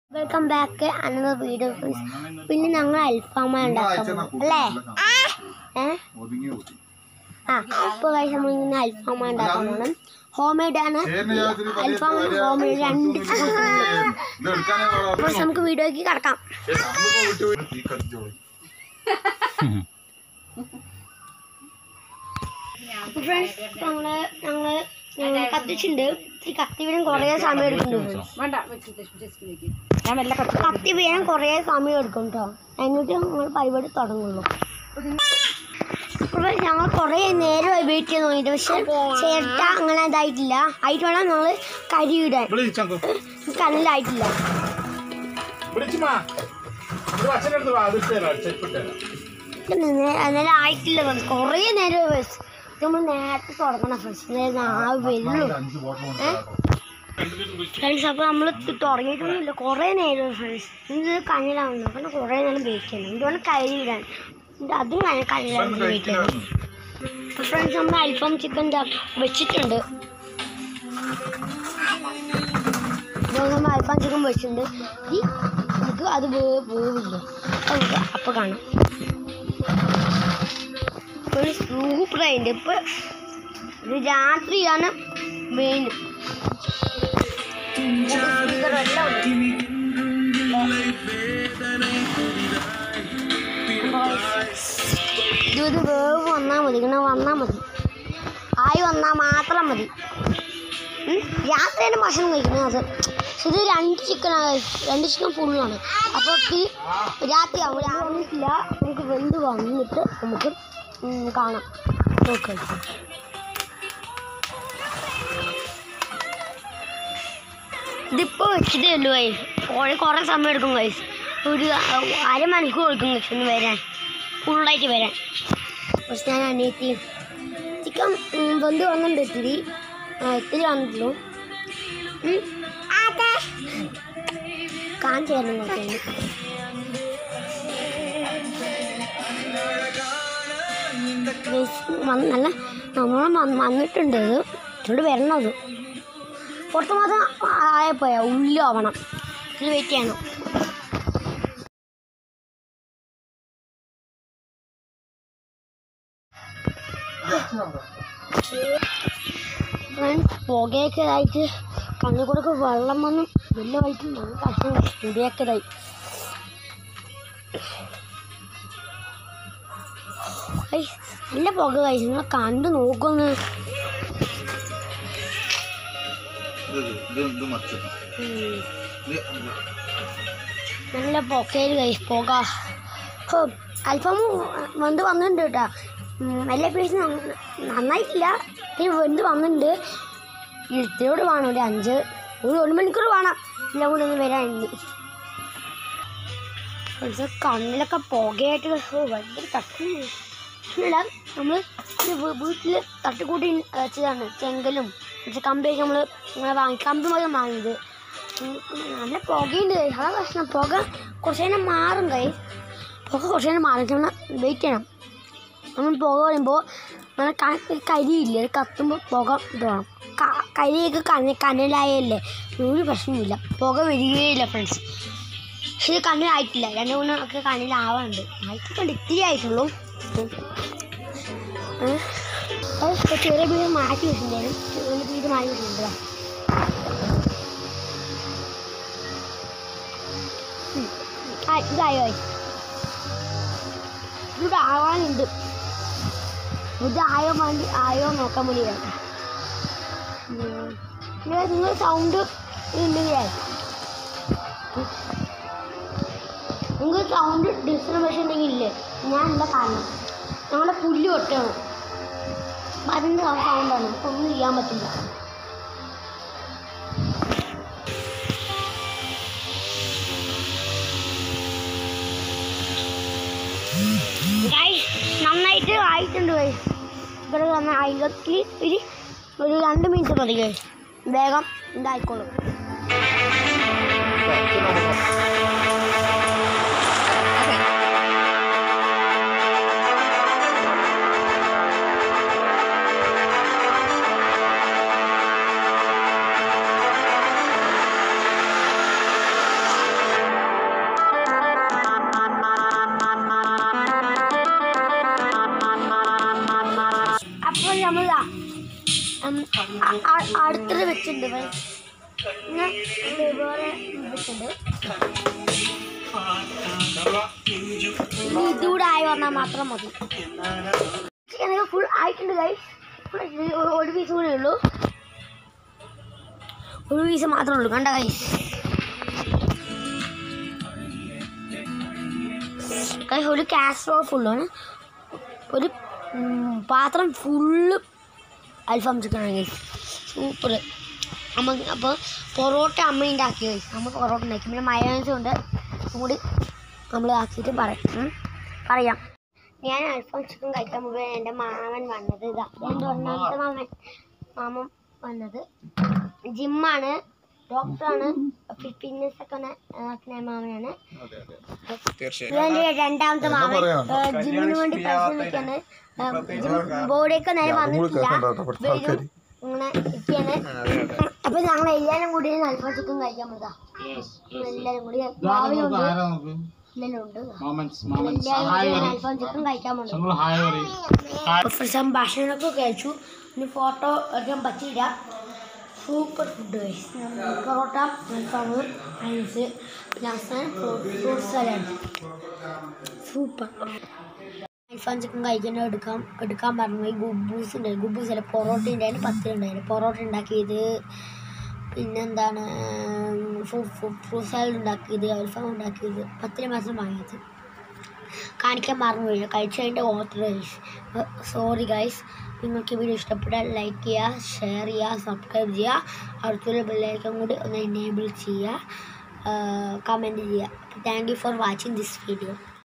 Welcome back another video friends പിന്നെ ഞങ്ങൾ അൽഫാമ ഉണ്ടാക്കാൻ പോകും അല്ലേ ഏ ആ ഇപ്പോൾ കഴിച്ച് നമ്മളിങ്ങനെ അൽഫാമ ഉണ്ടാക്കാൻ പോകണം ഹോം മെയ്ഡ് ആണ് അൽഫാമിന് ഹോം മെയ്ഡ് രണ്ട് അപ്പോൾ നമുക്ക് വീഡിയോയ്ക്ക് കിടക്കാം അപ്പോൾ ഫ്രണ്ട്സ് ഞങ്ങള് ഞങ്ങള് ഞങ്ങൾ കത്തിച്ചിട്ടുണ്ട് ഈ കത്തി വീഴാൻ കുറേ സമയം എടുക്കുന്നുണ്ട് ഞാൻ വല്ല കത്ത് കത്തി വീഴാൻ കുറേ സമയം എടുക്കും കേട്ടോ എന്നിട്ട് ഞങ്ങൾ പരിപാടി തുടങ്ങുള്ളൂ അപ്പോൾ ഞങ്ങൾ കുറേ നേരമായി വെയിറ്റ് ചെയ്ത് നോക്കിയിട്ട് പക്ഷെ ചേട്ട അങ്ങനെ ഇതായിട്ടില്ല ആയിട്ട് വേണം ഞങ്ങൾ കരി ഇടാൻ കനലായിട്ടില്ല അന്നേരം ആയിട്ടില്ല friends. കുറേ നേരം വെച്ച് നമ്മൾ നേരത്തെ തുടങ്ങണം ഫ്രണ്ട്സ് ആ വെള്ളു ഫ്രണ്ട്സ് അപ്പോൾ നമ്മൾ തുടങ്ങിയിട്ടൊന്നുമില്ല കുറേ നേരം ഫ്രണ്ട്സ് ഇത് കനലാവുന്നു അപ്പം കുറേ നേരം വെയിറ്റ് ചെയ്യണം ഇതുകൊണ്ട് കരി ഇടാൻ ഇത് അതും കന കനലാണ് വെയിറ്റ് ചെയ്യണം അപ്പോൾ ഫ്രണ്ട്സ് നമ്മൾ അൽഫാം ചിക്കൻ വെച്ചിട്ടുണ്ട് ഇപ്പോൾ നമ്മൾ അൽഫാം ചിക്കൻ വെച്ചിട്ടുണ്ട് ഈ നമുക്ക് അത് വേ വേവില്ല അത് നമുക്ക് അപ്പോൾ കാണാം ഇപ്പോൾ സൂപ്പറായിട്ടുണ്ട് ഇപ്പോൾ ഇത് രാത്രിയാണ് വീണ്ടും സ്പീക്കറെല്ലാം ഉണ്ട് ഇത് ഇത് വേവ് വന്നാൽ മതി ഇങ്ങനെ വന്നാൽ മതി ആയി വന്നാൽ മാത്രം മതി ഉം. രാത്രിയാണ് ഭക്ഷണം കഴിക്കുന്നത് അത് പക്ഷെ ഇത് രണ്ട് ചിക്കനാണ് രണ്ട് ചിക്കൻ ഫുള്ളാണ് അപ്പോൾ ഈ രാത്രി ആവും രാവിലെ നമുക്ക് വെന്ത് വന്നിട്ട് നമുക്ക് ഉം, കാണാം നോക്കാം ഇതിപ്പോൾ വെച്ചിട്ടേ ഉള്ളൂ കൈസ് കുറേ കുറേ സമയം എടുക്കും കൈസ് ഒരു അ- അരമണിക്കൂർ എടുക്കും കൈസ് ഒന്ന് വരാൻ ഫുള്ളായിട്ട് വരാൻ പക്ഷെ ഞാൻ അനിയത്തി ചിക്കൻ ഉം, വെന്ത് വന്നിട്ടുണ്ട് ഇത്തിരി ആ, ഇത്തിരി വന്നിട്ടുള്ളൂ ഉം. കാണിച്ചു തരണം നോക്കി നല്ല നമ്മൾ വന്നിട്ടുണ്ട് ഇത് ഇങ്ങോട്ട് വരണം അത് പുറത്ത് മാത്രം ആയപ്പോയാ ഉള്ളിലാവണം ഇത് വെയിറ്റ് ചെയ്യണം ഫ്രണ്ട്സ് പുകയൊക്കെ ആയിട്ട് കണ്ണിൽ കൂടെ ഒക്കെ വെള്ളം വന്ന് വലിയ വഴിക്ക് നല്ല കഷ്ടം മുടിയൊക്കെ ഇതായി ഐ, നല്ല പുക കഴിച്ചു നിങ്ങൾ കണ്ടു നോക്കുന്നു ഉം. നല്ല പുകയിൽ കഴിച്ചു പുക ഹോ അൽഫാമ് വെന്ത് വന്നിട്ടുണ്ട് കേട്ടോ എല്ലാ പീസ് നന്നായിട്ടില്ല ഇത്തിരി വെന്ത് വന്നിട്ടുണ്ട് ഇത്തിരിയോട് വേണം ഒരു അഞ്ച് ഒരു ഒരു മണിക്കൂർ വേണം എല്ലാം കൂടി ഒന്ന് വരാൻ ഇനി പക്ഷെ കണ്ണിലൊക്കെ പുകയായിട്ട് ഓ ഭയങ്കര കട്ടില്ല നമ്മൾ വീട്ടിൽ തട്ടിക്കൂട്ടി വെച്ചതാണ് ചെങ്കലും പക്ഷെ കമ്പിയൊക്കെ നമ്മൾ ഇങ്ങനെ വാങ്ങി കമ്പി മതി വാങ്ങിയത് ഉം, നല്ല പുകയുണ്ട് guys. അതാ പ്രശ്നം പുക കുറച്ച് നേരം മാറും കൈ പുക കുറച്ച് നേരം മാറും നമ്മൾ വെയിറ്റ് ചെയ്യണം നമ്മൾ പുക പറയുമ്പോൾ നമ്മൾ ക- കരിയില്ലേ അത് കത്തുമ്പോൾ പുക ഇടണം ക- കരിയൊക്കെ കന കനലായല്ലേ ഒരു പ്രശ്നമില്ല പുക വരികയില്ല ഫ്രണ്ട്സ് പക്ഷെ ഇത് കണ്ണിലായിട്ടില്ല രണ്ട് മൂന്ന് ഒക്കെ കണ്ണിലാവാറുണ്ട് ആയിട്ടുണ്ട് ഇത്തിരി ആയിട്ടുള്ളൂ ഉം. ഏ? അത് ഇപ്പൊ ചെറിയ വീട് മാറ്റി വെച്ചിട്ടുണ്ടായിരുന്നു ചെറിയ വീട് മാറ്റി വെച്ചിട്ടുണ്ട് ആ ഇതായോ ഇവിടെ ആവാനുണ്ട് ഇത് ആയോ വേണ്ടി ആയോ നോക്കാൻ വേണ്ടി വേണ്ട നിങ്ങൾ സൗണ്ട് ഉണ്ടെങ്കിലേ നിങ്ങൾക്ക് സൗണ്ട് ഡിസ്റ്റർബേഷൻ ഉണ്ടെങ്കിൽ ഇല്ലേ ഞാനല്ല കാരണം ഞങ്ങളുടെ പുല്ല് ഒട്ടാണ് അപ്പം അതിൻ്റെ സൗണ്ടാണ് അപ്പം ഒന്നും ചെയ്യാൻ പറ്റില്ല Guys, നന്നായിട്ട് ആയിട്ടുണ്ട് guys. ഇവിടെ നന്നായി ഒരു ഒരു രണ്ട് മിനിറ്റ് മതി guys. വേഗം ഇതായിക്കോളും അ- അ- അടുത്തത് വെച്ചിട്ടുണ്ട് guys. പിന്നെ ഇത് വേറെ വെച്ചിട്ടുണ്ട് ഇനി ഇതുകൂടെ ആയി വന്നാൽ മാത്രം മതി ചിക്കൻ ഫുൾ ആയിട്ടുണ്ട് ഗൈസ് ഫുൾ ഒരു പീസ് കൂടെ ഉള്ളൂ ഒരു പീസ് മാത്രമേ ഉള്ളൂ കണ്ട ഗൈസ് ഗൈസ് ഒരു കാസറോൾ ഫുള്ളാണ് ഒരു ഉം, പാത്രം ഫുള്ള് അൽഫാം ചിക്കനാണ് ഗൈസ് സൂപ്പർ അമ്മ അപ്പോൾ പൊറോട്ട അമ്മ ഉണ്ടാക്കി ഗൈസ് അമ്മ പൊറോട്ട ഉണ്ടാക്കി പിന്നെ മയോനൈസും ഉണ്ട് അതും കൂടി നമ്മൾ ആക്കിയിട്ട് പറയാം ഉം. പറയാം ഞാൻ അൽഫാം ചിക്കൻ കഴിക്കാൻ മുമ്പേ എൻ്റെ മാമൻ വന്നത് ഇതാ എൻ്റെ ഒന്നാമത്തെ മാമൻ മാമൻ വന്നത് ജിമ്മാണ് ഡോക്ടറാണ് ഫിറ്റ്നസ് ഒക്കെ ആക്കുന്ന മാമനാണ് തീർച്ചയായും ഇതെന്റെ രണ്ടാമത്തെ മാമൻ ഏഹ് ജിമ്മിന് വേണ്ടി പരിശ്രമിക്കാണ് ബോഡിയൊക്കെ നേരെ വന്നിട്ടില്ല വരും ഇങ്ങനെ ഇരിക്കാണ് അപ്പൊ ഞങ്ങൾ എല്ലാരും കൂടി അൽഫാം ചിക്കൻ കഴിക്കാൻ പോകാം എല്ലാരും കൂടി രാവിലെ ഉണ്ട് എല്ലാരും ഉണ്ട് എല്ലാരും കൂടി അൽഫാം ചിക്കൻ കഴിക്കാൻ പോകുന്നു ഫ്രണ്ട്സ് ഭക്ഷണമൊക്കെ കഴിച്ചു ഇനി ഫോട്ടോ എടുക്കാൻ പറ്റിയില്ല സൂപ്പർ ഫുഡ് പൊറോട്ട അൽഫാം ഐസ് പിന്നെ ഫ്രൂട്ട് സലാഡ് സൂപ്പർ അൽഫാം ചിക്കൻ കഴിക്കാൻ എടുക്കാം എടുക്കാൻ പറഞ്ഞു ഈ ഗുബൂസ് ഉണ്ട് ഗുബൂസ് അല്ല പൊറോട്ട ഉണ്ടായിരുന്നു പത്തിരി ഉണ്ടായിരുന്നു പൊറോട്ട ഉണ്ടാക്കിയത് പിന്നെന്താണ് ഫ്രൂട്ട് സാലഡ് ഉണ്ടാക്കിയത് അൽഫാം ഉണ്ടാക്കിയത് പത്തിരി മാത്രം വാങ്ങിയത് കാണിക്കാൻ മറന്നുപോയി കഴിച്ചു കഴിഞ്ഞിട്ട് ഓർഡർ ഗൈസ് സോറി ഗൈസ് നിങ്ങൾക്ക് വീഡിയോ ഇഷ്ടപ്പെട്ടാൽ ലൈക്ക് ചെയ്യുക ഷെയർ ചെയ്യുക സബ്സ്ക്രൈബ് ചെയ്യുക അടുത്തുള്ള ബെല്ലൈക്കൺ കൂടി ഒന്ന് എനേബിൾ ചെയ്യുക കമൻറ്റ് ചെയ്യുക thank you for watching this video